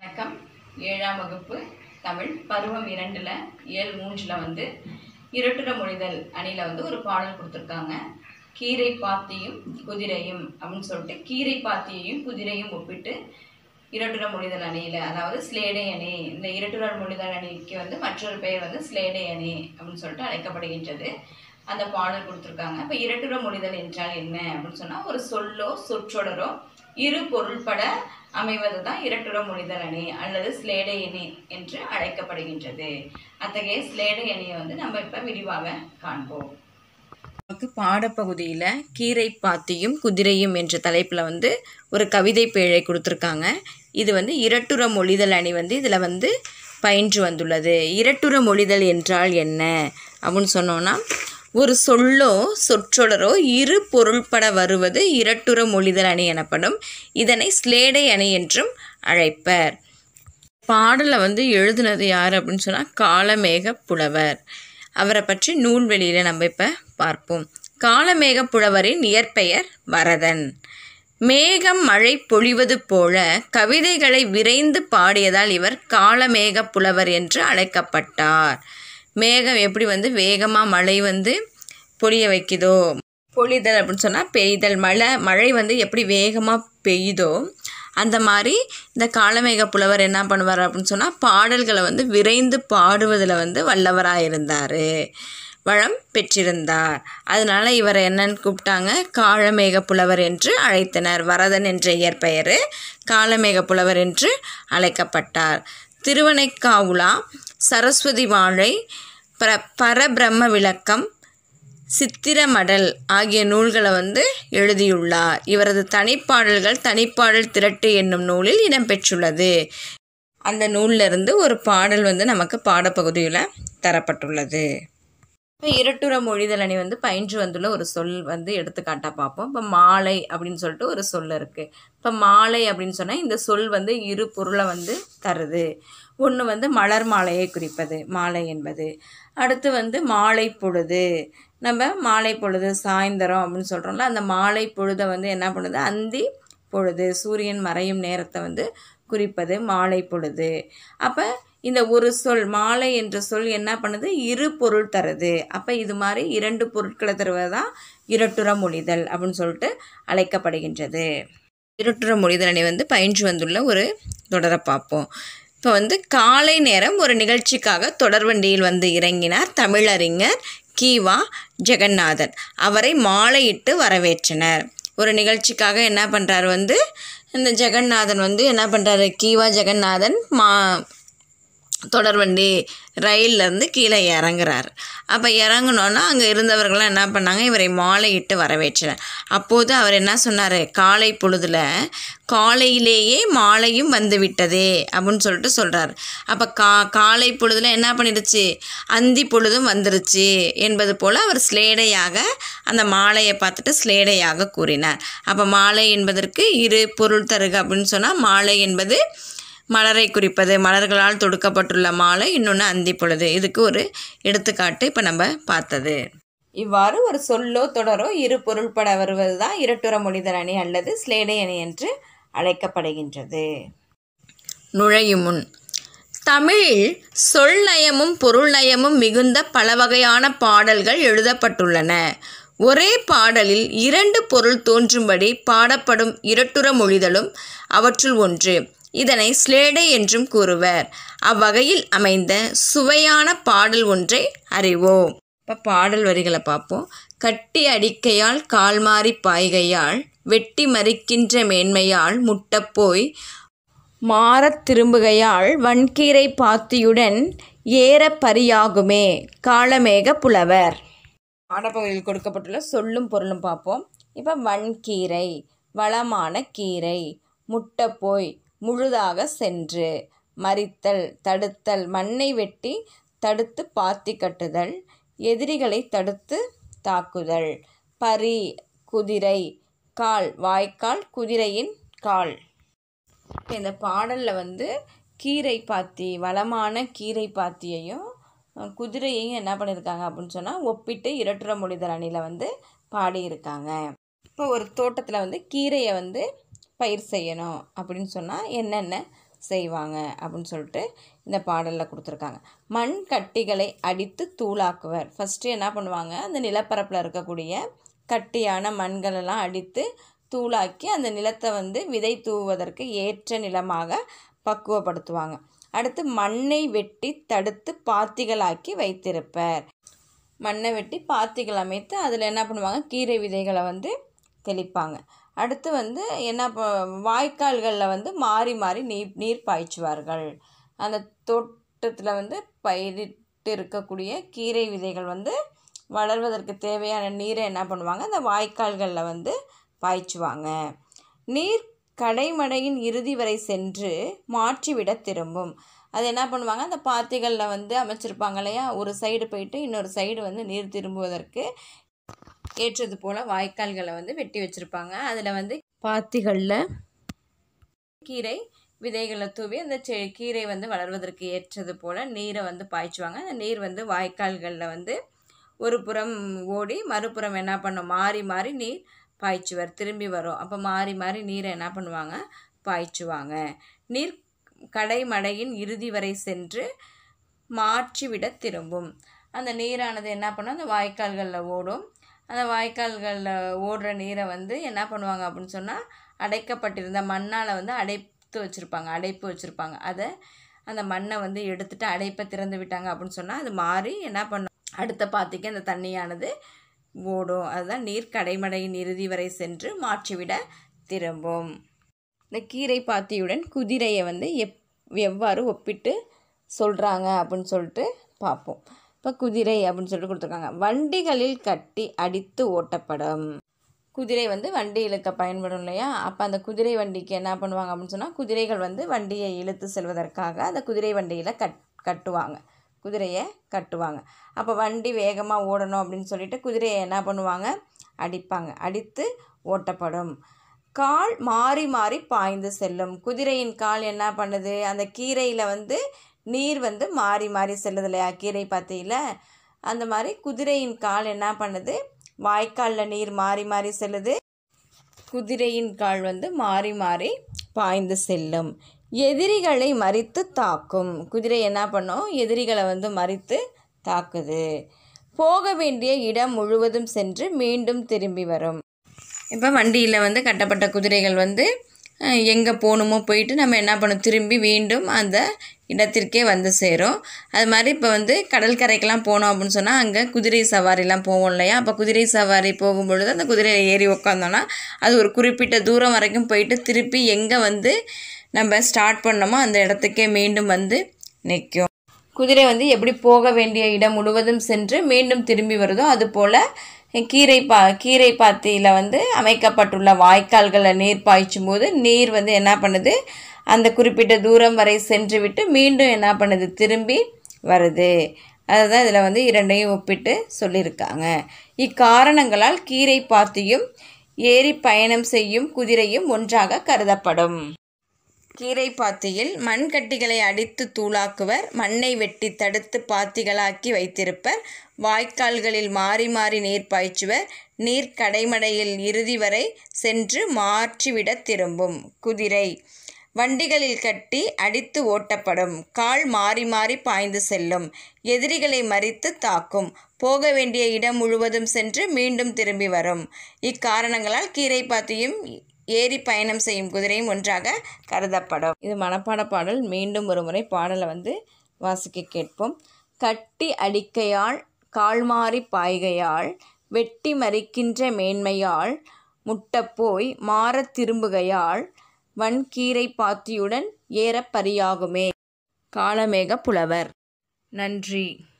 வணக்கம் ஏழாம் வகுப்பு தமிழ் பருவம் இரண்டில் ஏழு மூன்றில் வந்து இருட்டுற மொழிதல் அணியில் வந்து ஒரு பாடல் கொடுத்துருக்காங்க கீரை பாத்தியும் குதிரையும் அப்படின்னு சொல்லிட்டு கீரை பாத்தியையும் குதிரையும் ஒப்பிட்டு இரட்டுற மொழிதல் அணியில் அதாவது ஸ்லேடை அணி இந்த இரட்டுற மொழிதல் அணிக்கு வந்து மற்றொரு பெயர் வந்து ஸ்லேடை அணி அப்படின்னு சொல்லிட்டு அழைக்கப்படுகின்றது அந்த பாடல் கொடுத்துருக்காங்க இப்போ இரட்டுற மொழிதல் என்றால் என்ன அப்படின்னு சொன்னால் ஒரு சொல்லோ சொற்றொடரோ இரு பொருள்பட அமைவது தான் இரட்டுற மொழிதல் அணி அல்லது ஸ்லேடை அணி என்று அழைக்கப்படுகின்றது அத்தகைய ஸ்லேடை அணியை வந்து நம்ம இப்போ விரிவாக காண்போம் நமக்கு பாடப்பகுதியில் கீரை பாத்தியும் குதிரையும் என்ற தலைப்பில் வந்து ஒரு கவிதை பேழை கொடுத்துருக்காங்க இது வந்து இரட்டுற மொழிதல் அணி வந்து இதில் வந்து பயின்று வந்துள்ளது இரட்டுற மொழிதல் என்றால் என்ன அப்படின்னு சொன்னோன்னா ஒரு சொல்லோ சொற்றொடரோ இரு பொருள்பட வருவது இரட்டுற மொழிதல் அணி எனப்படும் இதனை ஸ்லேடை அணி என்றும் அழைப்பர் பாடலை வந்து எழுதுனது யார் அப்படின்னு சொன்னால் காலமேக புலவர் அவரை பற்றி நூல்வெளியில் நம்ம இப்போ பார்ப்போம் காலமேக புலவரின் இயற்பெயர் வரதன் மேகம் மழை பொழிவது போல கவிதைகளை விரைந்து பாடியதால் இவர் காலமேக புலவர் என்று அழைக்கப்பட்டார் மேகம் எப்படி வந்து வேகமாக மழை வந்து பொழிய வைக்குதோ பொழிதல் அப்படின்னு சொன்னால் பெய்தல் மழை மழை வந்து எப்படி வேகமாக பெய்யுதோ அந்த மாதிரி இந்த காலமேக புலவர் என்ன பண்ணுவார் அப்படின்னு சொன்னால் பாடல்களை வந்து விரைந்து பாடுவதில் வந்து வல்லவராக இருந்தார் வளம் பெற்றிருந்தார் அதனால் இவரை என்னன்னு கூப்பிட்டாங்க காலமேக புலவர் என்று அழைத்தனர் வரதன் என்ற இயற்பெயர் காலமேக புலவர் என்று அழைக்கப்பட்டார் திருவனைக்காவுலா சரஸ்வதி வாழை பர பரபிரம்ம விளக்கம் சித்திரமடல் ஆகிய நூல்களை வந்து எழுதியுள்ளார் இவரது தனிப்பாடல்கள் தனிப்பாடல் திரட்டு என்னும் நூலில் இடம்பெற்றுள்ளது அந்த நூலிலிருந்து ஒரு பாடல் வந்து நமக்கு பாடப்பகுதியில் தரப்பட்டுள்ளது இப்போ இரட்டுற மொழிதல் அணி வந்து பயின்று வந்துள்ள ஒரு சொல் வந்து எடுத்துக்காட்டாக பார்ப்போம் இப்போ மாலை அப்படின்னு சொல்லிட்டு ஒரு சொல் இருக்குது இப்போ மாலை அப்படின்னு சொன்னால் இந்த சொல் வந்து இரு பொருளை வந்து தருது ஒன்று வந்து மலர் மாலையை குறிப்பது மாலை என்பது அடுத்து வந்து மாலை பொழுது நம்ம மாலை பொழுது சாயந்தரம் அப்படின்னு சொல்கிறோம்ல அந்த மாலை பொழுதை வந்து என்ன பண்ணுது அந்தி பொழுது சூரியன் மறையும் நேரத்தை வந்து குறிப்பது மாலை பொழுது அப்போ இந்த ஒரு சொல் மாலை என்ற சொல் என்ன பண்ணுது இரு பொருள் தருது அப்போ இது மாதிரி இரண்டு பொருட்களை தருவது தான் இரட்டுற மொழிதல் அப்படின்னு சொல்லிட்டு அழைக்கப்படுகின்றது இரட்டுற மொழிதல் அணி வந்து பயின்று வந்துள்ள ஒரு தொடரை பார்ப்போம் இப்போ வந்து காலை நேரம் ஒரு நிகழ்ச்சிக்காக தொடர்வண்டியில் வந்து இறங்கினார் தமிழறிஞர் கீவா ஜெகநாதன் அவரை மாலையிட்டு வரவேற்றனர் ஒரு நிகழ்ச்சிக்காக என்ன பண்ணுறாரு வந்து இந்த ஜெகநாதன் வந்து என்ன பண்ணுறாரு கீவா ஜெகநாதன் மா தொடர்வண்டி ரயிலிருந்து கீழே இறங்குறார் அப்போ இறங்கினோன்னா அங்கே இருந்தவர்கள்லாம் என்ன பண்ணாங்க இவரை மாலையிட்டு வரவேற்றனர் அப்போது அவர் என்ன சொன்னார் காலை பொழுதில் காலையிலேயே மாலையும் வந்து விட்டதே அப்படின்னு சொல்லிட்டு சொல்கிறார் அப்போ கா காலை பொழுதில் என்ன பண்ணிடுச்சு அந்தி பொழுதும் வந்துருச்சு என்பது போல் அவர் ஸ்லேடையாக அந்த மாலையை பார்த்துட்டு ஸ்லேடையாக கூறினார் அப்போ மாலை என்பதற்கு இரு பொருள் தருக அப்படின்னு சொன்னால் மாலை என்பது மலரை குறிப்பது மலர்களால் தொடுக்கப்பட்டுள்ள மாலை இன்னொன்று அந்தி பொழுது இதுக்கு ஒரு எடுத்துக்காட்டு இப்போ நம்ம பார்த்தது இவ்வாறு ஒரு சொல்லோ தொடரோ இரு பொருள்பட வருவது தான் இரட்டுற மொழிதல் அணி அல்லது ஸ்லேடை அணி என்று அழைக்கப்படுகின்றது நுழையும் முன் தமிழில் சொல் நயமும் பொருள் நயமும் மிகுந்த பல வகையான பாடல்கள் எழுதப்பட்டுள்ளன ஒரே பாடலில் இரண்டு பொருள் தோன்றும்படி பாடப்படும் இரட்டுற மொழிதலும் அவற்றுள் ஒன்று இதனை ஸ்லேடை என்றும் கூறுவர் அவ்வகையில் அமைந்த சுவையான பாடல் ஒன்றை அறிவோம் இப்போ பாடல் வரிகளை பார்ப்போம் கட்டி அடிக்கையால் கால்மாறி பாய்கையால் வெட்டி மறிக்கின்ற மேன்மையால் முட்டப்போய் மாறத் திரும்புகையால் வன்கீரை பாத்தியுடன் ஏற பரியாகுமே காலமேக புலவர் பாடப்பகுதியில் கொடுக்கப்பட்டுள்ள சொல்லும் பொருளும் பார்ப்போம் இப்போ வன்கீரை வளமான கீரை முட்டப்போய் முழுதாக சென்று மறித்தல் தடுத்தல் மண்ணை வெட்டி தடுத்து பாத்தி கட்டுதல் எதிரிகளை தடுத்து தாக்குதல் பரி குதிரை கால் வாய்க்கால் குதிரையின் கால் இந்த பாடலில் வந்து கீரை பாத்தி வளமான கீரை பாத்தியையும் குதிரையையும் என்ன பண்ணியிருக்காங்க அப்படின்னு சொன்னால் ஒப்பிட்டு இரட்டுற மொழிதல் அணியில் வந்து பாடியிருக்காங்க இப்போ ஒரு தோட்டத்தில் வந்து கீரையை வந்து பயிர் செய்யணும் அப்படின்னு சொன்னால் என்னென்ன செய்வாங்க அப்படின்னு சொல்லிட்டு இந்த பாடலில் கொடுத்துருக்காங்க மண் கட்டிகளை அடித்து தூளாக்குவர் ஃபஸ்ட்டு என்ன பண்ணுவாங்க அந்த நிலப்பரப்பில் இருக்கக்கூடிய கட்டியான மண்களெல்லாம் அடித்து தூளாக்கி அந்த நிலத்தை வந்து விதை தூவுவதற்கு ஏற்ற நிலமாக பக்குவப்படுத்துவாங்க அடுத்து மண்ணை வெட்டி தடுத்து பாத்திகளாக்கி வைத்திருப்பர் மண்ணை வெட்டி பாத்திகள் அமைத்து அதில் என்ன பண்ணுவாங்க கீரை விதைகளை வந்து தெளிப்பாங்க அடுத்து வந்து என்ன ப வாய்க்கால்களில் வந்து மாறி மாறி நீர் நீர் பாய்ச்சுவார்கள் அந்த தோட்டத்தில் வந்து பயிரிட்டு இருக்கக்கூடிய கீரை விதைகள் வந்து வளர்வதற்கு தேவையான நீரை என்ன பண்ணுவாங்க அந்த வாய்க்கால்களில் வந்து பாய்ச்சுவாங்க நீர் கடைமடையின் இறுதி வரை சென்று மாற்றிவிட திரும்பும் அது என்ன பண்ணுவாங்க அந்த பாத்திகளில் வந்து அமைச்சிருப்பாங்க இல்லையா ஒரு சைடு போயிட்டு இன்னொரு சைடு வந்து நீர் திரும்புவதற்கு ஏற்றது போல் வாய்க்கால்களை வந்து வெட்டி வச்சுருப்பாங்க அதில் வந்து பாத்திகளில் கீரை விதைகளை தூவி அந்த செ கீரை வந்து வளர்வதற்கு ஏற்றது போல் நீரை வந்து பாய்ச்சுவாங்க அந்த நீர் வந்து வாய்க்கால்களில் வந்து ஒரு புறம் ஓடி மறுபுறம் என்ன பண்ணும் மாறி மாறி நீர் பாய்ச்சுவர் திரும்பி வரும் அப்போ மாறி மாறி நீரை என்ன பண்ணுவாங்க பாய்ச்சுவாங்க நீர் கடைமடையின் இறுதி வரை சென்று மாற்றிவிட திரும்பும் அந்த நீரானது என்ன பண்ணும் அந்த வாய்க்கால்களில் ஓடும் அந்த வாய்க்கால்களில் ஓடுற நீரை வந்து என்ன பண்ணுவாங்க அப்படின்னு சொன்னால் அடைக்கப்பட்டிருந்த மண்ணால் வந்து அடைத்து வச்சுருப்பாங்க அடைப்பு வச்சுருப்பாங்க அதை அந்த மண்ணை வந்து எடுத்துட்டு அடைப்பை திறந்து விட்டாங்க அப்படின்னு சொன்னால் அது மாறி என்ன பண்ணும் அடுத்த பாத்திக்கு அந்த தண்ணியானது ஓடும் அதுதான் நீர் கடைமடையின் இறுதி வரை சென்று மாற்றிவிட திரும்பும் இந்த கீரை பாத்தியுடன் குதிரையை வந்து எப் எவ்வாறு ஒப்பிட்டு சொல்கிறாங்க அப்படின்னு சொல்லிட்டு பார்ப்போம் இப்போ குதிரை அப்படின்னு சொல்லிட்டு கொடுத்துருக்காங்க வண்டிகளில் கட்டி அடித்து ஓட்டப்படும் குதிரை வந்து வண்டி இழுக்க பயன்படும் இல்லையா அப்போ அந்த குதிரை வண்டிக்கு என்ன பண்ணுவாங்க அப்படின்னு சொன்னால் குதிரைகள் வந்து வண்டியை இழுத்து செல்வதற்காக அந்த குதிரை வண்டியில் கட் கட்டுவாங்க குதிரையை கட்டுவாங்க அப்போ வண்டி வேகமாக ஓடணும் அப்படின்னு சொல்லிட்டு குதிரையை என்ன பண்ணுவாங்க அடிப்பாங்க அடித்து ஓட்டப்படும் கால் மாறி மாறி பாய்ந்து செல்லும் குதிரையின் கால் என்ன பண்ணுது அந்த கீரையில் வந்து நீர் வந்து மாறி மாறி செல்லுது இல்லையா கீரை பாத்தியில் அந்த மாதிரி குதிரையின் கால் என்ன பண்ணுது வாய்க்காலில் நீர் மாறி மாறி செல்லுது குதிரையின் கால் வந்து மாறி மாறி பாய்ந்து செல்லும் எதிரிகளை மறித்து தாக்கும் குதிரை என்ன பண்ணும் எதிரிகளை வந்து மறித்து தாக்குது போக வேண்டிய இடம் முழுவதும் சென்று மீண்டும் திரும்பி வரும் இப்போ வண்டியில் வந்து கட்டப்பட்ட குதிரைகள் வந்து எங்கே போகணுமோ போயிட்டு நம்ம என்ன பண்ணோம் திரும்பி மீண்டும் அந்த இடத்திற்கே வந்து சேரும் அது மாதிரி இப்போ வந்து கடற்கரைக்கெலாம் போனோம் அப்படின்னு சொன்னால் அங்கே குதிரை சவாரிலாம் போவோம் இல்லையா அப்போ குதிரை சவாரி போகும்பொழுது அந்த குதிரையில் ஏறி உட்காந்தோன்னா அது ஒரு குறிப்பிட்ட தூரம் வரைக்கும் போயிட்டு திருப்பி எங்கே வந்து நம்ம ஸ்டார்ட் பண்ணோமோ அந்த இடத்துக்கே மீண்டும் வந்து நிற்கும் குதிரை வந்து எப்படி போக வேண்டிய இடம் முழுவதும் சென்று மீண்டும் திரும்பி வருதோ அதுபோல் கீரை பா கீரை பாத்தியில் வந்து அமைக்கப்பட்டுள்ள வாய்க்கால்களில் நீர் பாய்ச்சும் போது நீர் வந்து என்ன பண்ணுது அந்த குறிப்பிட்ட தூரம் வரை சென்று விட்டு மீண்டும் என்ன பண்ணுது திரும்பி வருது அதுதான் இதில் வந்து இரண்டையும் ஒப்பிட்டு சொல்லியிருக்காங்க இக்காரணங்களால் கீரை பாத்தியும் ஏறி பயணம் செய்யும் குதிரையும் ஒன்றாக கருதப்படும் கீரை பாத்தியில் மண்கட்டிகளை அடித்து தூளாக்குவர் மண்ணை வெட்டி தடுத்து பாத்திகளாக்கி வைத்திருப்பர் வாய்க்கால்களில் மாறி மாறி நீர் பாய்ச்சுவர் நீர் கடைமடையில் இறுதி வரை சென்று மாற்றிவிட திரும்பும் குதிரை வண்டிகளில் கட்டி அடித்து ஓட்டப்படும் கால் மாறி மாறி பாய்ந்து செல்லும் எதிரிகளை மறித்து தாக்கும் போக வேண்டிய இடம் முழுவதும் சென்று மீண்டும் திரும்பி வரும் இக்காரணங்களால் கீரை பாத்தியும் ஏறி பயணம் செய்யும் குதிரையும் ஒன்றாக கருதப்படும் இது மனப்பாட பாடல் மீண்டும் ஒரு முறை பாடலை வந்து வாசிக்க கேட்போம் கட்டி அடிக்கையால் கால்மாறி பாய்கையால் வெட்டி மறிக்கின்ற மேன்மையால் முட்டப்போய் மாறத் திரும்புகையால் வன்கீரை பாத்தியுடன் ஏறப் பரியாகுமே காலமேக புலவர் நன்றி